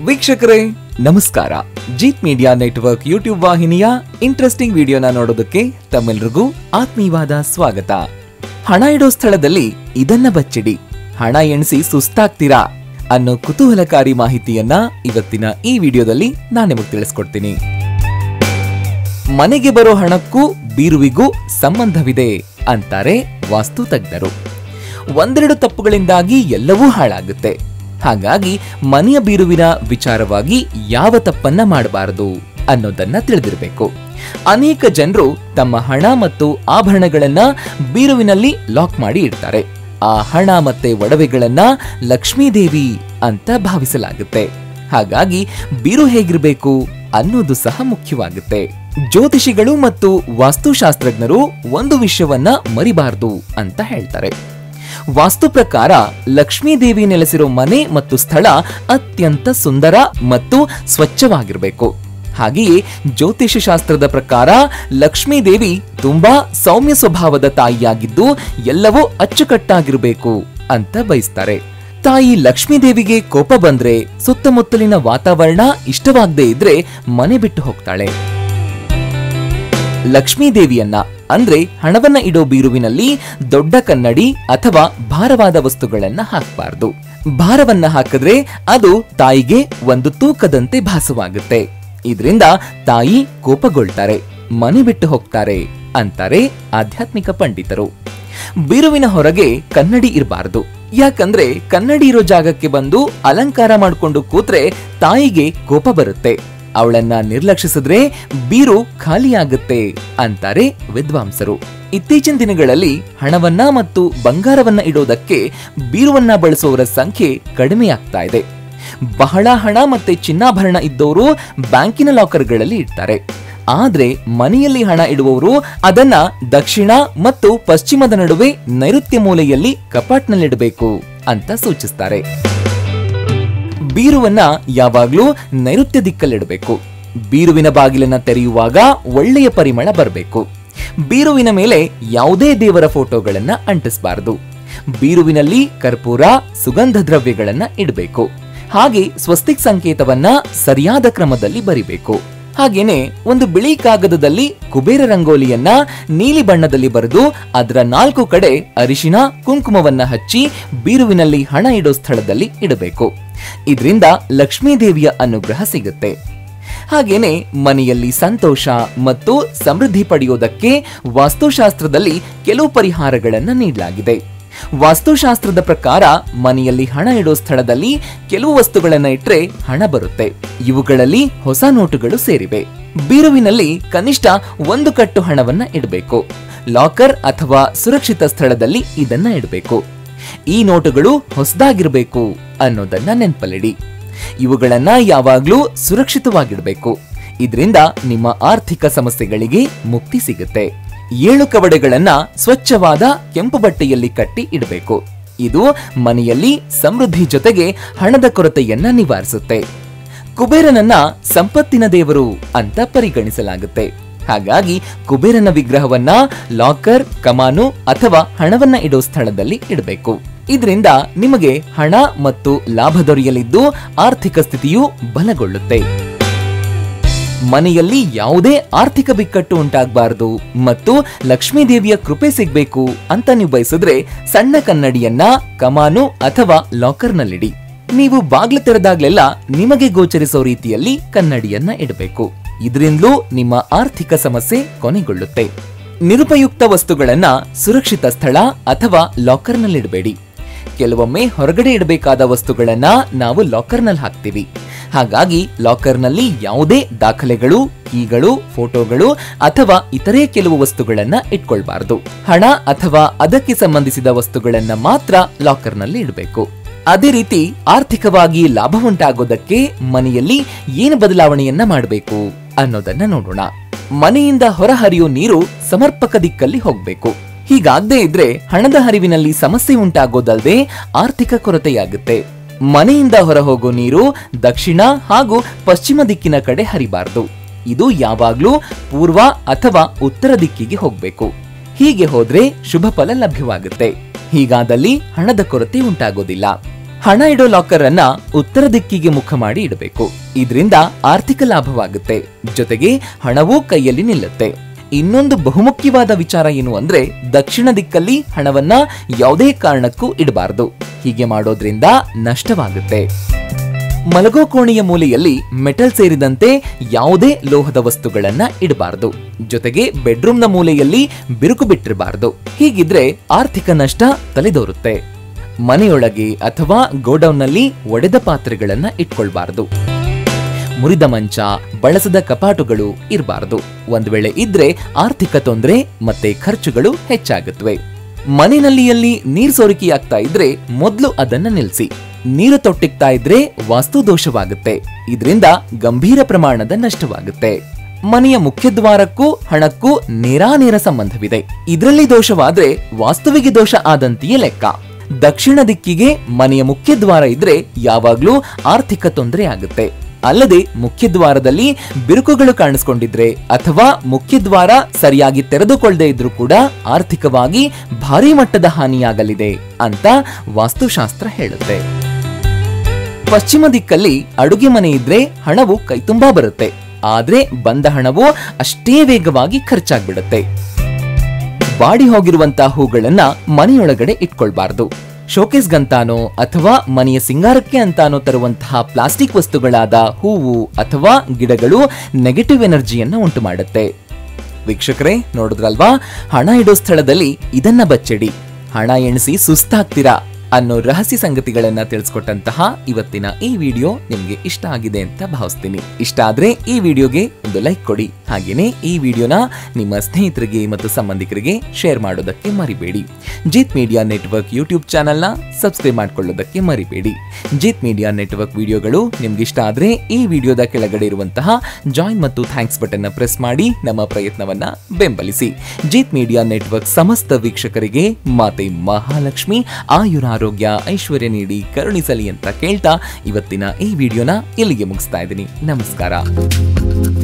ವೀಕ್ಷಕರೇ ನಮಸ್ಕಾರ Jeet media network YouTube ವಾಹಿನಿಯ ಇಂಟ್ರೆಸ್ಟಿಂಗ್ ವಿಡಿಯೋನ ನೋಡೋದಕ್ಕೆ ತಮ್ಮೆಲ್ರಿಗೂ ಆತ್ಮೀಯವಾದ ಸ್ವಾಗತ ಹಣ ಇಡೋ ಸ್ಥಳದಲ್ಲಿ ಇದನ್ನ ಬಚ್ಚಿಡಿ ಹಣ ಎಣಿಸಿ ಸುಸ್ತಾಗ್ತೀರಾ ಅನ್ನೋ ಕುತೂಹಲಕಾರಿ ಮಾಹಿತಿಯನ್ನ ಇವತ್ತಿನ ಈ ವಿಡಿಯೋದಲ್ಲಿ ನಾನು ನಿಮಗೆ ತಿಳಿಸ್ಕೊಡ್ತೀನಿ ಮನೆಗೆ ಬರೋ ಹಣಕ್ಕೂ ಬೀರುವಿಗೂ ಸಂಬಂಧವಿದೆ ಅಂತಾರೆ ವಾಸ್ತು ತಜ್ಞರು ಒಂದೆರಡು ತಪ್ಪುಗಳಿಂದಾಗಿ ಎಲ್ಲವೂ ಹಾಳಾಗುತ್ತೆ ಹಾಗಾಗಿ ಮನೆಯ ಬೀರುವಿನ ವಿಚಾರವಾಗಿ ಯಾವ ತಪ್ಪನ್ನ ಮಾಡಬಾರದು ಅನ್ನೋದನ್ನ ತಿಳಿದಿರಬೇಕು ಅನೇಕ ಜನರು ತಮ್ಮ ಹಣ ಮತ್ತು ಆಭರಣಗಳನ್ನ ಬೀರುವಿನಲ್ಲಿ ಲಾಕ್ ಮಾಡಿ ಇಡ್ತಾರೆ ಆ ಹಣ ಮತ್ತೆ ಒಡವೆಗಳನ್ನ ಲಕ್ಷ್ಮೀದೇವಿ ಅಂತ ಭಾವಿಸಲಾಗುತ್ತೆ ಹಾಗಾಗಿ ಬೀರು ಹೇಗಿರಬೇಕು ಅನ್ನೋದು ಸಹ ಮುಖ್ಯವಾಗುತ್ತೆ ಜ್ಯೋತಿಷಿಗಳು ಮತ್ತು ವಾಸ್ತುಶಾಸ್ತ್ರಜ್ಞರು ಒಂದು ವಿಷಯವನ್ನ ಮರಿಬಾರದು ಅಂತ ಹೇಳ್ತಾರೆ ವಾಸ್ತು ಪ್ರಕಾರ ಲಕ್ಷ್ಮೀದೇವಿ ನೆಲೆಸಿರೋ ಮನೆ ಮತ್ತು ಸ್ಥಳ ಅತ್ಯಂತ ಸುಂದರ ಮತ್ತು ಸ್ವಚ್ಛವಾಗಿರಬೇಕು ಹಾಗೆಯೇ ಜ್ಯೋತಿಷ ಶಾಸ್ತ್ರದ ಪ್ರಕಾರ ಲಕ್ಷ್ಮೀದೇವಿ ತುಂಬಾ ಸೌಮ್ಯ ಸ್ವಭಾವದ ತಾಯಿಯಾಗಿದ್ದು ಎಲ್ಲವೂ ಅಚ್ಚುಕಟ್ಟಾಗಿರಬೇಕು ಅಂತ ಬಯಸ್ತಾರೆ ತಾಯಿ ಲಕ್ಷ್ಮೀದೇವಿಗೆ ಕೋಪ ಬಂದ್ರೆ ಸುತ್ತಮುತ್ತಲಿನ ವಾತಾವರಣ ಇಷ್ಟವಾಗದೇ ಇದ್ರೆ ಮನೆ ಬಿಟ್ಟು ಹೋಗ್ತಾಳೆ ಲಕ್ಷ್ಮೀದೇವಿಯನ್ನ ಅಂದ್ರೆ ಹಣವನ್ನ ಇಡೋ ಬೀರುವಿನಲ್ಲಿ ದೊಡ್ಡ ಕನ್ನಡಿ ಅಥವಾ ಭಾರವಾದ ವಸ್ತುಗಳನ್ನ ಹಾಕಬಾರ್ದು ಭಾರವನ್ನ ಹಾಕಿದ್ರೆ ಅದು ತಾಯಿಗೆ ಒಂದು ತೂಕದಂತೆ ಭಾಸವಾಗುತ್ತೆ ಇದರಿಂದ ತಾಯಿ ಕೋಪಗೊಳ್ತಾರೆ ಮನೆ ಬಿಟ್ಟು ಹೋಗ್ತಾರೆ ಅಂತಾರೆ ಆಧ್ಯಾತ್ಮಿಕ ಪಂಡಿತರು ಬೀರುವಿನ ಹೊರಗೆ ಕನ್ನಡಿ ಇರಬಾರದು ಯಾಕಂದ್ರೆ ಕನ್ನಡಿ ಇರೋ ಜಾಗಕ್ಕೆ ಬಂದು ಅಲಂಕಾರ ಮಾಡ್ಕೊಂಡು ಕೂತ್ರೆ ತಾಯಿಗೆ ಕೋಪ ಬರುತ್ತೆ ಅವಳನ್ನ ನಿರ್ಲಕ್ಷಿಸಿದ್ರೆ ಬೀರು ಖಾಲಿಯಾಗುತ್ತೆ ಅಂತಾರೆ ವಿದ್ವಾಂಸರು ಇತ್ತೀಚಿನ ದಿನಗಳಲ್ಲಿ ಹಣವನ್ನ ಮತ್ತು ಬಂಗಾರವನ್ನ ಇಡೋದಕ್ಕೆ ಬೀರುವನ್ನ ಬಳಸುವವರ ಸಂಖ್ಯೆ ಕಡಿಮೆಯಾಗ್ತಾ ಇದೆ ಬಹಳ ಹಣ ಮತ್ತೆ ಚಿನ್ನಾಭರಣ ಇದ್ದವರು ಬ್ಯಾಂಕಿನ ಲಾಕರ್ಗಳಲ್ಲಿ ಇಡ್ತಾರೆ ಆದ್ರೆ ಮನೆಯಲ್ಲಿ ಹಣ ಇಡುವವರು ಅದನ್ನ ದಕ್ಷಿಣ ಮತ್ತು ಪಶ್ಚಿಮದ ನಡುವೆ ನೈಋತ್ಯ ಮೂಲೆಯಲ್ಲಿ ಕಪಾಟ್ನಲ್ಲಿಡಬೇಕು ಅಂತ ಸೂಚಿಸ್ತಾರೆ ಬೀರುವನ್ನ ಯಾವಾಗ್ಲೂ ನೈಋತ್ಯ ದಿಕ್ಕಲ್ಲಿಡಬೇಕು ಬೀರುವಿನ ಬಾಗಿಲನ್ನ ತೆರೆಯುವಾಗ ಒಳ್ಳೆಯ ಪರಿಮಳ ಬರಬೇಕು ಬೀರುವಿನ ಮೇಲೆ ಯಾವುದೇ ದೇವರ ಫೋಟೋಗಳನ್ನ ಅಂಟಿಸಬಾರದು ಬೀರುವಿನಲ್ಲಿ ಕರ್ಪೂರ ಸುಗಂಧ ದ್ರವ್ಯಗಳನ್ನ ಇಡಬೇಕು ಹಾಗೆ ಸ್ವಸ್ತಿಕ್ ಸಂಕೇತವನ್ನ ಸರಿಯಾದ ಕ್ರಮದಲ್ಲಿ ಬರಿಬೇಕು ಹಾಗೇನೆ ಒಂದು ಬಿಳಿ ಕಾಗದದಲ್ಲಿ ಕುಬೇರ ರಂಗೋಲಿಯನ್ನ ನೀಲಿ ಬಣ್ಣದಲ್ಲಿ ಬರೆದು ಅದರ ನಾಲ್ಕು ಕಡೆ ಅರಿಶಿನ ಕುಂಕುಮವನ್ನ ಹಚ್ಚಿ ಬೀರುವಿನಲ್ಲಿ ಹಣ ಇಡೋ ಸ್ಥಳದಲ್ಲಿ ಇಡಬೇಕು ಇದರಿಂದ ಲಕ್ಷ್ಮೀದೇವಿಯ ಅನುಗ್ರಹ ಸಿಗುತ್ತೆ ಹಾಗೇನೆ ಮನೆಯಲ್ಲಿ ಸಂತೋಷ ಮತ್ತು ಸಮೃದ್ಧಿ ಪಡೆಯೋದಕ್ಕೆ ವಾಸ್ತುಶಾಸ್ತ್ರದಲ್ಲಿ ಕೆಲವು ಪರಿಹಾರಗಳನ್ನ ನೀಡಲಾಗಿದೆ ವಾಸ್ತುಶಾಸ್ತ್ರದ ಪ್ರಕಾರ ಮನೆಯಲ್ಲಿ ಹಣ ಇಡೋ ಸ್ಥಳದಲ್ಲಿ ಕೆಲವು ವಸ್ತುಗಳನ್ನ ಇಟ್ರೆ ಹಣ ಬರುತ್ತೆ ಇವುಗಳಲ್ಲಿ ಹೊಸ ನೋಟುಗಳು ಸೇರಿವೆ ಬೀರುವಿನಲ್ಲಿ ಕನಿಷ್ಠ ಒಂದು ಕಟ್ಟು ಹಣವನ್ನ ಇಡಬೇಕು ಲಾಕರ್ ಅಥವಾ ಸುರಕ್ಷಿತ ಸ್ಥಳದಲ್ಲಿ ಇದನ್ನ ಇಡಬೇಕು ಈ ನೋಟುಗಳು ಹೊಸದಾಗಿರ್ಬೇಕು ಅನ್ನೋದನ್ನ ನೆನ್ಪಲ್ಲಿಡಿ ಇವುಗಳನ್ನ ಯಾವಾಗ್ಲೂ ಸುರಕ್ಷಿತವಾಗಿಡಬೇಕು ಇದರಿಂದ ನಿಮ್ಮ ಆರ್ಥಿಕ ಸಮಸ್ಯೆಗಳಿಗೆ ಮುಕ್ತಿ ಸಿಗುತ್ತೆ ಏಳು ಕವಡೆಗಳನ್ನ ಸ್ವಚ್ಛವಾದ ಕೆಂಪು ಬಟ್ಟೆಯಲ್ಲಿ ಕಟ್ಟಿ ಇಡಬೇಕು ಇದು ಮನೆಯಲ್ಲಿ ಸಮೃದ್ಧಿ ಜೊತೆಗೆ ಹಣದ ಕೊರತೆಯನ್ನ ನಿವಾರಿಸುತ್ತೆ ಕುಬೇರನನ್ನ ಸಂಪತ್ತಿನ ದೇವರು ಅಂತ ಪರಿಗಣಿಸಲಾಗುತ್ತೆ ಹಾಗಾಗಿ ಕುಬೇರನ ವಿಗ್ರಹವನ್ನ ಲಾಕರ್ ಕಮಾನು ಅಥವಾ ಹಣವನ್ನ ಇಡೋ ಸ್ಥಳದಲ್ಲಿ ಇಡಬೇಕು ಇದರಿಂದ ನಿಮಗೆ ಹಣ ಮತ್ತು ಲಾಭ ದೊರೆಯಲಿದ್ದು ಆರ್ಥಿಕ ಸ್ಥಿತಿಯು ಬಲಗೊಳ್ಳುತ್ತೆ ಮನೆಯಲ್ಲಿ ಯಾವುದೇ ಆರ್ಥಿಕ ಬಿಕ್ಕಟ್ಟು ಉಂಟಾಗಬಾರದು ಮತ್ತು ಲಕ್ಷ್ಮೀದೇವಿಯ ಕೃಪೆ ಸಿಗ್ಬೇಕು ಅಂತ ನೀವು ಬಯಸಿದ್ರೆ ಸಣ್ಣ ಕನ್ನಡಿಯನ್ನ ಕಮಾನು ಅಥವಾ ಲಾಕರ್ನಲ್ಲಿಡಿ ನೀವು ಬಾಗ್ಲು ತೆರೆದಾಗ್ಲೆಲ್ಲ ನಿಮಗೆ ಗೋಚರಿಸೋ ರೀತಿಯಲ್ಲಿ ಕನ್ನಡಿಯನ್ನ ಇಡಬೇಕು ಇದರಿಂದಲೂ ನಿಮ್ಮ ಆರ್ಥಿಕ ಸಮಸ್ಯೆ ಕೊನೆಗೊಳ್ಳುತ್ತೆ ನಿರುಪಯುಕ್ತ ವಸ್ತುಗಳನ್ನ ಸುರಕ್ಷಿತ ಸ್ಥಳ ಅಥವಾ ಲಾಕರ್ನಲ್ಲಿಡಬೇಡಿ ಕೆಲವೊಮ್ಮೆ ಹೊರಗಡೆ ಇಡಬೇಕಾದ ವಸ್ತುಗಳನ್ನ ನಾವು ಲಾಕರ್ನಲ್ಲಿ ಹಾಕ್ತೀವಿ ಹಾಗಾಗಿ ಲಾಕರ್ನಲ್ಲಿ ಯಾವುದೇ ದಾಖಲೆಗಳು ಕೀಗಳು ಫೋಟೋಗಳು ಅಥವಾ ಇತರೆ ಕೆಲವು ವಸ್ತುಗಳನ್ನ ಇಟ್ಕೊಳ್ಬಾರದು ಹಣ ಅಥವಾ ಅದಕ್ಕೆ ಸಂಬಂಧಿಸಿದ ವಸ್ತುಗಳನ್ನ ಮಾತ್ರ ಲಾಕರ್ನಲ್ಲಿ ಇಡಬೇಕು ಅದೇ ರೀತಿ ಆರ್ಥಿಕವಾಗಿ ಲಾಭ ಉಂಟಾಗೋದಕ್ಕೆ ಮನೆಯಲ್ಲಿ ಏನು ಬದಲಾವಣೆಯನ್ನ ಮಾಡಬೇಕು ಅನ್ನೋದನ್ನ ನೋಡೋಣ ಮನೆಯಿಂದ ಹೊರಹರಿಯೋ ನೀರು ಸಮರ್ಪಕ ದಿಕ್ಕಲ್ಲಿ ಹೋಗ್ಬೇಕು ಹೀಗಾಗದೇ ಇದ್ರೆ ಹಣದ ಹರಿವಿನಲ್ಲಿ ಸಮಸ್ಯೆ ಉಂಟಾಗೋದಲ್ಲದೆ ಆರ್ಥಿಕ ಕೊರತೆಯಾಗುತ್ತೆ ಮನೆಯಿಂದ ಹೊರ ಹೋಗೋ ನೀರು ದಕ್ಷಿಣ ಹಾಗೂ ಪಶ್ಚಿಮ ದಿಕ್ಕಿನ ಕಡೆ ಹರಿಬಾರದು ಇದು ಯಾವಾಗ್ಲೂ ಪೂರ್ವ ಅಥವಾ ಉತ್ತರ ದಿಕ್ಕಿಗೆ ಹೋಗ್ಬೇಕು ಹೀಗೆ ಹೋದ್ರೆ ಶುಭ ಫಲ ಲಭ್ಯವಾಗುತ್ತೆ ಹೀಗಾದಲ್ಲಿ ಹಣದ ಕೊರತೆ ಉಂಟಾಗೋದಿಲ್ಲ ಹಣ ಇಡೋ ಲಾಕರ್ ಅನ್ನ ಉತ್ತರ ದಿಕ್ಕಿಗೆ ಮುಖ ಮಾಡಿ ಇಡಬೇಕು ಇದರಿಂದ ಆರ್ಥಿಕ ಲಾಭವಾಗುತ್ತೆ ಜೊತೆಗೆ ಹಣವೂ ಕೈಯಲ್ಲಿ ನಿಲ್ಲುತ್ತೆ ಇನ್ನೊಂದು ಬಹುಮುಖ್ಯವಾದ ವಿಚಾರ ಏನು ಅಂದ್ರೆ ದಕ್ಷಿಣ ದಿಕ್ಕಲ್ಲಿ ಹಣವನ್ನ ಯಾವುದೇ ಕಾರಣಕ್ಕೂ ಇಡಬಾರದು ಹೀಗೆ ಮಾಡೋದ್ರಿಂದ ನಷ್ಟವಾಗುತ್ತೆ ಮಲಗೋ ಕೋಣೆಯ ಮೂಲೆಯಲ್ಲಿ ಮೆಟಲ್ ಸೇರಿದಂತೆ ಯಾವುದೇ ಲೋಹದ ವಸ್ತುಗಳನ್ನ ಇಡಬಾರದು ಜೊತೆಗೆ ಬೆಡ್ರೂಮ್ನ ಮೂಲೆಯಲ್ಲಿ ಬಿರುಕು ಬಿಟ್ಟಿರಬಾರದು ಹೀಗಿದ್ರೆ ಆರ್ಥಿಕ ನಷ್ಟ ತಲೆದೋರುತ್ತೆ ಮನೆಯೊಳಗೆ ಅಥವಾ ಗೋಡೌನ್ನಲ್ಲಿ ಒಡೆದ ಪಾತ್ರೆಗಳನ್ನ ಇಟ್ಕೊಳ್ಬಾರದು ಮುರಿದ ಮಂಚ ಬಳಸದ ಕಪಾಟುಗಳು ಇರಬಾರದು ಒಂದ್ ವೇಳೆ ಇದ್ರೆ ಆರ್ಥಿಕ ತೊಂದರೆ ಮತ್ತೆ ಖರ್ಚುಗಳು ಹೆಚ್ಚಾಗುತ್ತವೆ ಮನೆಯಲ್ಲಿಯಲ್ಲಿ ನೀರ್ ಸೋರಿಕೆಯಾಗ್ತಾ ಇದ್ರೆ ಮೊದಲು ಅದನ್ನ ನಿಲ್ಸಿ ನೀರು ತೊಟ್ಟಿಗ್ತಾ ಇದ್ರೆ ವಾಸ್ತು ದೋಷವಾಗುತ್ತೆ ಇದರಿಂದ ಗಂಭೀರ ಪ್ರಮಾಣದ ನಷ್ಟವಾಗುತ್ತೆ ಮನೆಯ ಮುಖ್ಯದ್ವಾರಕ್ಕೂ ಹಣಕ್ಕೂ ನೇರಾನೇರ ಸಂಬಂಧವಿದೆ ಇದರಲ್ಲಿ ದೋಷವಾದ್ರೆ ವಾಸ್ತುವಿಗೆ ದೋಷ ಆದಂತೆಯೇ ಲೆಕ್ಕ ದಕ್ಷಿಣ ದಿಕ್ಕಿಗೆ ಮನೆಯ ಮುಖ್ಯದ್ವಾರ ಇದ್ರೆ ಯಾವಾಗ್ಲೂ ಆರ್ಥಿಕ ತೊಂದರೆ ಆಗುತ್ತೆ ಅಲ್ಲದೆ ಮುಖ್ಯದ್ವಾರದಲ್ಲಿ ಬಿರುಕುಗಳು ಕಾಣಿಸ್ಕೊಂಡಿದ್ರೆ ಅಥವಾ ಮುಖ್ಯದ್ವಾರ ಸರಿಯಾಗಿ ತೆರೆದುಕೊಳ್ಳದೆ ಇದ್ರೂ ಕೂಡ ಆರ್ಥಿಕವಾಗಿ ಭಾರಿ ಮಟ್ಟದ ಹಾನಿಯಾಗಲಿದೆ ಅಂತ ವಾಸ್ತುಶಾಸ್ತ್ರ ಹೇಳುತ್ತೆ ಪಶ್ಚಿಮ ದಿಕ್ಕಲ್ಲಿ ಅಡುಗೆ ಮನೆ ಇದ್ರೆ ಹಣವು ಕೈತುಂಬಾ ಬರುತ್ತೆ ಆದ್ರೆ ಬಂದ ಹಣವು ಅಷ್ಟೇ ವೇಗವಾಗಿ ಖರ್ಚಾಗ್ಬಿಡುತ್ತೆ ಬಾಡಿ ಹೋಗಿರುವಂತಹ ಹೂಗಳನ್ನ ಮನೆಯೊಳಗಡೆ ಇಟ್ಕೊಳ್ಬಾರ್ದು ಶೋಕೇಸ್ಗಂತಾನೋ ಅಥವಾ ಮನೆಯ ಸಿಂಗಾರಕ್ಕೆ ಅಂತಾನೋ ತರುವಂತಹ ಪ್ಲಾಸ್ಟಿಕ್ ವಸ್ತುಗಳಾದ ಹೂವು ಅಥವಾ ಗಿಡಗಳು ನೆಗೆಟಿವ್ ಎನರ್ಜಿಯನ್ನ ಉಂಟು ಮಾಡುತ್ತೆ ವೀಕ್ಷಕರೇ ನೋಡಿದ್ರಲ್ವಾ ಹಣ ಇಡೋ ಸ್ಥಳದಲ್ಲಿ ಇದನ್ನ ಬಚ್ಚಿಡಿ ಹಣ ಎಣಿಸಿ ಸುಸ್ತಾಗ್ತೀರಾ ಅನ್ನೋ ರಹಸ್ಯ ಸಂಗತಿಗಳನ್ನ ತಿಳಿಸ್ಕೊಟ್ಟಂತಹ ಇವತ್ತಿನ ಈ ವಿಡಿಯೋ ನಿಮ್ಗೆ ಇಷ್ಟ ಆಗಿದೆ ಅಂತ ಭಾವಿಸ್ತೀನಿ ಇಷ್ಟ ಆದ್ರೆ ಈ ವಿಡಿಯೋಗೆ ಒಂದು ಲೈಕ್ ಕೊಡಿ ಹಾಗೇನೆ ಈ ವಿಡಿಯೋನ ನಿಮ್ಮ ಸ್ನೇಹಿತರಿಗೆ ಮತ್ತು ಸಂಬಂಧಿಕರಿಗೆ ಶೇರ್ ಮಾಡೋದಕ್ಕೆ ಮರಿಬೇಡಿ ಜೀತ್ ಮೀಡಿಯಾ ನೆಟ್ವರ್ಕ್ ಯೂಟ್ಯೂಬ್ ಚಾನೆಲ್ನ ಸಬ್ಸ್ಕ್ರೈಬ್ ಮಾಡ್ಕೊಳ್ಳೋದಕ್ಕೆ ಮರಿಬೇಡಿ ಜೀತ್ ಮೀಡಿಯಾ ನೆಟ್ವರ್ಕ್ ವಿಡಿಯೋಗಳು ನಿಮ್ಗೆ ಇಷ್ಟ ಆದ್ರೆ ಈ ವಿಡಿಯೋದ ಕೆಳಗಡೆ ಇರುವಂತಹ ಜಾಯಿನ್ ಮತ್ತು ಥ್ಯಾಂಕ್ಸ್ ಬಟನ್ ಪ್ರೆಸ್ ಮಾಡಿ ನಮ್ಮ ಪ್ರಯತ್ನವನ್ನ ಬೆಂಬಲಿಸಿ ಜೀತ್ ಮೀಡಿಯಾ ನೆಟ್ವರ್ಕ್ ಸಮಸ್ತ ವೀಕ್ಷಕರಿಗೆ ಮಾತೆ ಮಹಾಲಕ್ಷ್ಮಿ ಆಯುರಾರೋಗ್ಯ ಐಶ್ವರ್ಯ ನೀಡಿ ಕರುಣಿಸಲಿ ಅಂತ ಕೇಳ್ತಾ ಇವತ್ತಿನ ಈ ವಿಡಿಯೋನ ಇಲ್ಲಿಗೆ ಮುಗಿಸ್ತಾ ಇದ್ದೀನಿ ನಮಸ್ಕಾರ